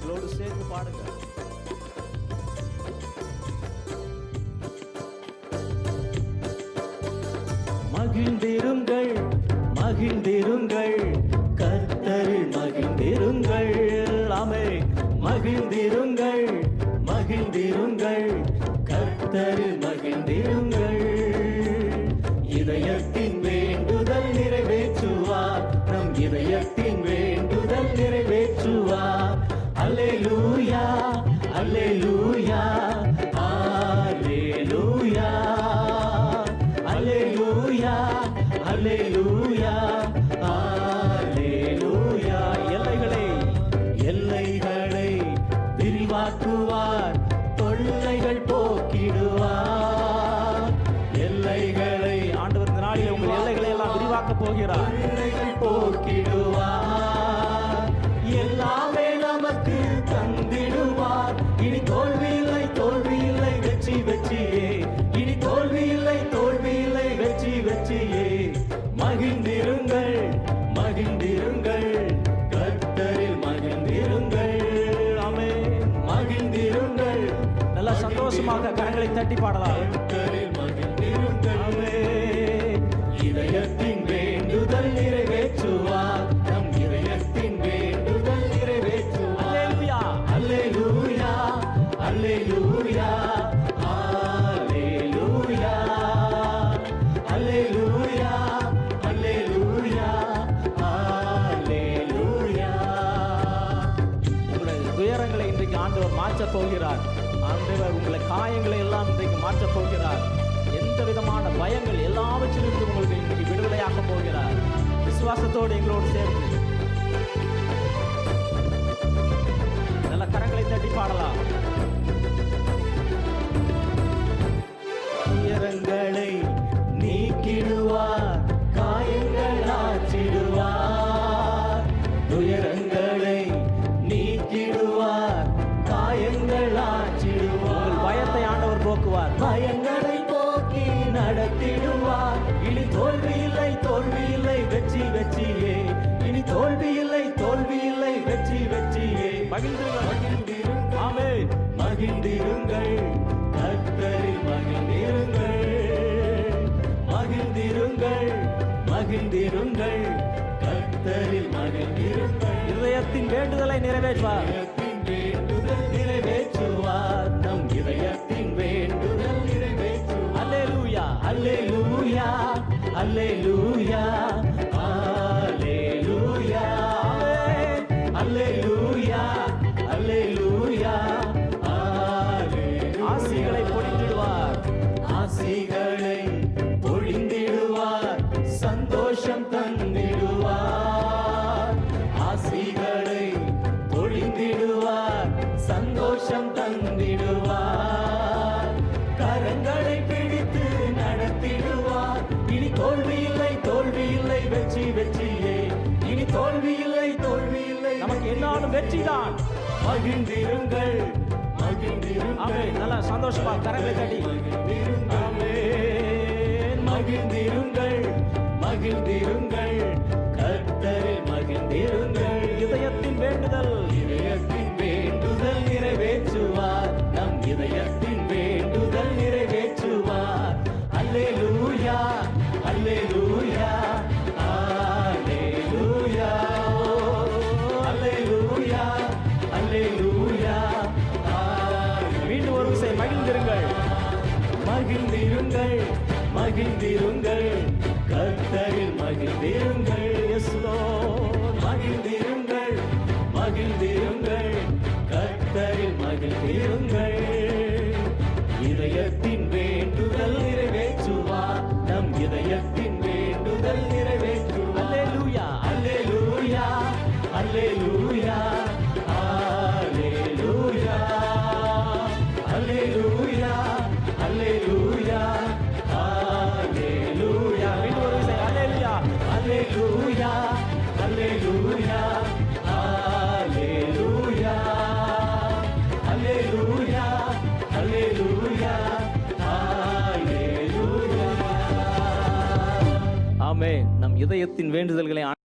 எங்களோடு சேர்ந்து பாடுங்க மகிழ்ந்திருங்கள் மகிழ்ந்திருங்கள் கர்த்தரில் மகிழ்ந்திருங்கள் ஆமே மகிழ்ந்திருங்கள் மகிழ்ந்திருங்கள் கர்த்தரில் மகிழ்ந்திருங்கள் இதயத்தின் வேண்டுதல் நிறைவேற்றுவார் நம் இதயத்தின் வேண்டுதல் நிறைவேற்றுவார் அல்லேலூயா அல்லேலூயா அல்லேலூயா அல்லேலூயா அல்லேலூயா அல்லேலூயா எல்லைகளை எல்லைகளை விரிவாக்குவார் தொல்லைகள் போக்கிடுவார் எல்லைகளை ஆண்டவர் இந்த நாளில் உங்கள் எல்லைகளை எல்லாம் விரிவாக்க போகிறார் எல்லைகள் போக்கிடுவார் எல்லாமே நமக்கு தந்திடுவார் இனி தோல்வி இல்லை தோல்வி இல்லை வெற்றி வெற்றியே இனி தோல்வி இல்லை தோல்வி இல்லை வெற்றி வெற்றியே மகிழ்ந்திருங்கள் மகிழ்ந்திருங்கள் கர்த்தரில் மகிழ்ந்திருங்கள் ஆமே மகிழ்ந்திருங்கள் நல்லா சந்தோஷமாக கரங்களை தட்டி பாடலாம் கர்த்தரில் மகிழ்ந்திருங்கள் ஆமே இதயத்தின் வேண்டுதல் நிறைவேற்றுவார் நம் இதயத்தின் வேண்டுதல் நிறைவேற்றுவார் அல்லேலூயா அல்லேலூயா அல்லேலூயா அல்லேலூயா அல்லேலூயா அல்லேலூயா உங்களுடைய துயரங்களை இன்றைக்கு ஆண்டவர் மாற்றப் போகிறார் ஆண்டவர் உங்களை காயங்களை எல்லாம் இன்றைக்கு மாற்றப் போகிறார் எந்த விதமான பயங்கள் எல்லாவற்றிலிருந்து உங்களுக்கு இன்றைக்கு விடுதலையாக்க போகிறார் விசுவாசத்தோடு எங்களோடு சேர்ந்து நல்ல கரங்களை தட்டி பாடலாம் துயரங்களை நீக்கிடுவார் காயங்கள் ஆற்றிடுவார் துயரங்களை நீக்கிடுவார் காயங்கள் ஆற்றிடுவார் பயத்தை ஆண்டவர் போக்குவார் பயங்களை போக்கி நடத்திடுவார் இனி தோல்வி இல்லை தோல்வி இல்லை வெற்றி வெற்றியே இனி தோல்வி இல்லை தோல்வி இல்லை வெற்றி வெற்றியே மகிழ்ந்திருங்கள் ஆமென் மகிழ்ந்திருங்கள் கர்த்தரில் மகிழ்ந்திருங்கள் மகிழ்ந்திருங்கள் மகிழ்ந்திருங்கள் கர்த்தரில் மகிழ்ந்திருங்கள் இதயத்தின் வேண்டுதலை நிறைவேற்றுவார் வேண்டுதல் நிறைவேற்றுவார் நம் இதயத்தின் வேண்டுதல் நிறைவேற்றுவார் அல்லேலூயா அல்லேலூயா அல்லேலூயா அல்லேலூயா அல்லேலூயா அல்லேலூயா ஆசிகளை பொழிந்திடுவார் ஆசிகளை பொழிந்திடுவார் சந்தோஷம் தந்திடுவார் ஆசிகளை பொழிந்திடுவார் சந்தோஷம் தந்திடுவார் கரங்களை பிடித்து நடத்திடுவார் இனி தோல்வி இல்லை தோல்வி இல்லை வெற்றி வெற்றியே இனி தோல்வி இல்லை தோல்வி இல்லை நமக்கு என்னாலும் வெற்றிதான் மகிழ்ந்திருங்கள் மகிழ்ந்திருங்கள் நல்லா சந்தோஷமா கரங்களை தட்டி ஆமென். மகிழ்ந்திருங்கள் மகிழ்ந்திருங்கள் கர்த்தரில் மகிழ்ந்திருங்கள் இதயத்தின் வேண்டுதல் இதயத்தின் வேண்டுதல் நிறைவேற்றுவார் நம் இதயத்தின் வேண்டுதல் நிறைவேற்றுவார் அல்லேலூயா அல்லேலூயா அல்லேலூயா அல்லேலூயா அல்லேலூயா மீண்டும் ஒரு விசை மகிழ்ந்திருங்கள் மகிழ்ந்திருங்கள் மகிழ்ந்திருங்கள் கர்த்தரில் மகிழ்ந்திருங்கள் எஸ் மகிழ்ந்திருங்கள் மகிழ்ந்திருங்கள் கர்த்தரில் மகிழ்ந்திருங்கள் இதயத்தின் வேண்டுதல் நிறைவேற்றுவார் நம் இதயத்தின் வேண்டுதல் நிறைவேற்றுவார் அல்லேலூயா அல்லேலூயா அல்லேலூயா அல்லேலூயா அல்லேலூயா அல்லேலூயா அல்லேலூயா மீண்டும் ஒரு விசை அல்லேலூயா அல்லேலூயா அல்லேலூயா அல்லேலூயா அல்லேலூயா அல்லேலூயா அல்லேலூயா ஆமென் நம் இதயத்தின் வேண்டுதல்களை